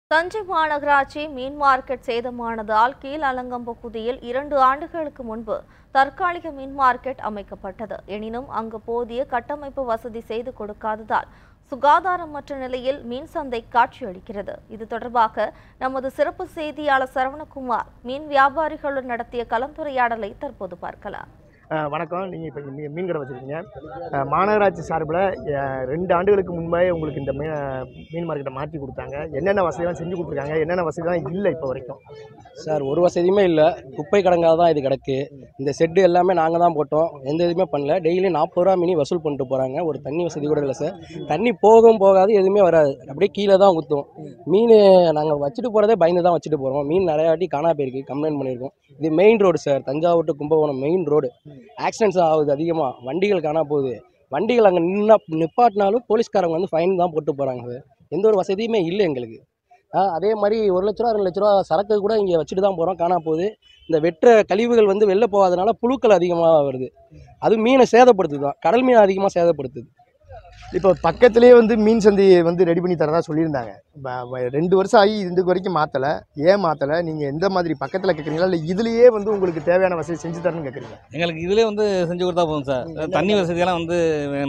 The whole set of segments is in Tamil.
தஞ்சை மாநகராட்சி மீன் மார்க்கெட் சேதமானதால் கீழ் அலங்கம் பகுதியில் இரண்டு ஆண்டுகளுக்கு முன்பு தற்காலிக மீன் மார்க்கெட் அமைக்கப்பட்டது எனினும் அங்கு போதிய கட்டமைப்பு வசதி செய்து கொடுக்காததால் சுகாதாரமற்ற நிலையில் மீன் சந்தை காட்சியளிக்கிறது இது தொடர்பாக நமது சிறப்பு செய்தியாளர் சரவணகுமார் மீன் வியாபாரிகளுடன் நடத்திய கலந்துரையாடலை தற்போது பார்க்கலாம் அஹ் வணக்கம் நீங்கள் இப்போ மீ மீன் கடை வச்சுருக்கீங்க அஹ் மாநகராட்சி சார்பில் அஹ் ரெண்டு ஆண்டுகளுக்கு முன்பே உங்களுக்கு இந்த மீ மீன் மார்க்கெட்டை மாற்றி கொடுத்தாங்க என்னென்ன வசதிலாம் செஞ்சு கொடுத்துருக்காங்க என்னென்ன வசதிலாம் இல்லை இப்போ வரைக்கும் சார் ஒரு வசதியுமே இல்லை குப்பை கடங்காக தான் இது கிடக்கு இந்த செட்டு எல்லாமே நாங்கள் தான் போட்டோம் எந்த இதுவுமே பண்ணல டெய்லி நாற்பது ரூபா மினி வசூல் பண்ணிட்டு போகிறாங்க ஒரு தண்ணி வசதி கூட இல்லை சார் தண்ணி போகும் போகாது எதுவுமே வராது அப்படியே கீழே தான் ஊற்றும் மீன் நாங்கள் வச்சுட்டு போகிறதே பயந்து தான் வச்சுட்டு போகிறோம் மீன் நிறையா வாட்டி காணா போயிருக்கு கம்ப்ளைண்ட் பண்ணியிருக்கோம் இது main road sir Thanjavur to Kumbakonam main road accidents ஆகுது அதிகமாக வண்டிகள் காணா போகுது வண்டிகள் அங்கே நின்னா நிப்பாட்டினாலும் போலீஸ்காரங்க வந்து ஃபைன் தான் போட்டு போகிறாங்க சார் எந்த ஒரு வசதியுமே இல்லை எங்களுக்கு ஆ, அதே மாதிரி ஒரு லட்ச ரூபா ரெண்டு லட்ச ரூபா சரக்கு கூட இங்கே வச்சுட்டு தான் போகிறோம் காணா போகுது இந்த வெற்ற கழிவுகள் வந்து வெளில போகாதனால புழுக்கள் அதிகமாக வருது அது மீனை சேதப்படுத்துது தான் கடல் மீன் அதிகமாக சேதப்படுத்துது இப்போ பக்கத்துலேயே வந்து மீன் சந்தையை வந்து ரெடி பண்ணி தரதா சொல்லியிருந்தாங்க ப- வ- ரெண்டு வருஷம் ஆகி இது வரைக்கும் மாற்றலை ஏன் மாற்றலை நீங்கள் எந்த மாதிரி பக்கத்தில் கேட்குறீங்களா இல்லை இதுலேயே வந்து உங்களுக்கு தேவையான வசதி செஞ்சு தரணும்னு கேட்குறீங்க எங்களுக்கு இதுலேயே வந்து செஞ்சு கொடுத்தா போதும் சார் தண்ணி வசதியெல்லாம் வந்து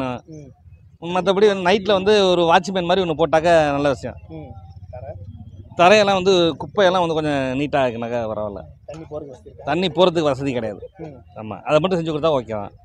வேணும் மற்றபடி நைட்டில் வந்து ஒரு வாட்ச்மேன் மாதிரி ஒன்று போட்டாக்க நல்ல விஷயம் தரையெல்லாம் வந்து குப்பையெல்லாம் வந்து கொஞ்சம் நீட்டாக இருக்குனாக்கா பரவாயில்ல தண்ணி போகிறது வசதி தண்ணி போகிறதுக்கு வசதி கிடையாது ம். ஆமாம் அதை மட்டும் செஞ்சு கொடுத்தா ஓகே தான்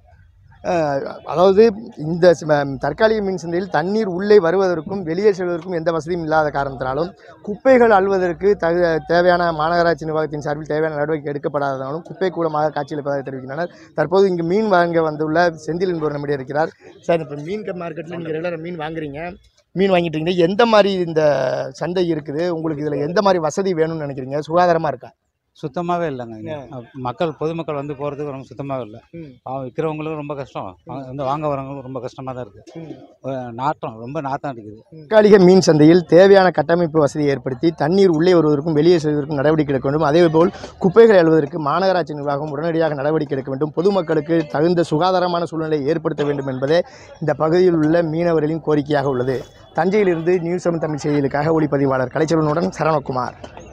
அதாவது இந்த ச- ம- தற்காலிக மின் சந்தையில் தண்ணீர் உள்ளே வருவதற்கும் வெளியே செல்வதற்கும் எந்த வசதியும் இல்லாத காரணத்தினாலும் குப்பைகள் அள்வதற்கு தகு தேவையான மாநகராட்சி நிர்வாகத்தின் சார்பில் தேவையான நடவடிக்கை எடுக்கப்படாததாலும் குப்பை கூலமாக காட்சியளிப்பதாக தெரிவிக்கின்றனர் தற்போது இங்கு மீன் வாங்க வந்துள்ள செந்தில் என்பவர் நம்மிடையே இருக்கிறார் சார் இப்போ மீன் மார்க்கெட்டில் நீங்கள் ரெகுலராக மீன் வாங்குறீங்க மீன் வாங்கிட்டு இருக்கீங்க எந்த மாதிரி இந்த சந்தை இருக்குது உங்களுக்கு இதில் எந்த மாதிரி வசதி வேணும்னு நினைக்கிறீங்க சுகாதாரமாக இருக்கா சுத்தமாகவே இல்லைங்க இங்க. மக்கள் பொதுமக்கள் வந்து போகிறதுக்கு ரொம்ப சுத்தமாகவே இல்லை ம். பாவம் விற்கிறவங்களுக்கும் ரொம்ப கஷ்டம் அவங்க வந்து வாங்க வரவங்களுக்கும் ரொம்ப கஷ்டமாக தான் இருக்குது நாட்டம் ரொம்ப நாட்டம் அடிக்குது தற்காலிக மீன் சந்தையில் தேவையான கட்டமைப்பு வசதியை ஏற்படுத்தி தண்ணீர் உள்ளே வருவதற்கும் வெளியே செல்வதற்கும் நடவடிக்கை எடுக்க வேண்டும் அதேபோல் குப்பைகளை அழுவதற்கு மாநகராட்சி நிர்வாகம் உடனடியாக நடவடிக்கை எடுக்க வேண்டும் பொதுமக்களுக்கு தகுந்த சுகாதாரமான சூழ்நிலையை ஏற்படுத்த வேண்டும் என்பதே இந்த பகுதியில் உள்ள மீனவர்களின் கோரிக்கையாக உள்ளது தஞ்சையிலிருந்து நியூஸ் செவன் தமிழ் செய்திகளுக்காக ஒளிப்பதிவாளர் கலைச்செல்வனுடன் சரணகுமார்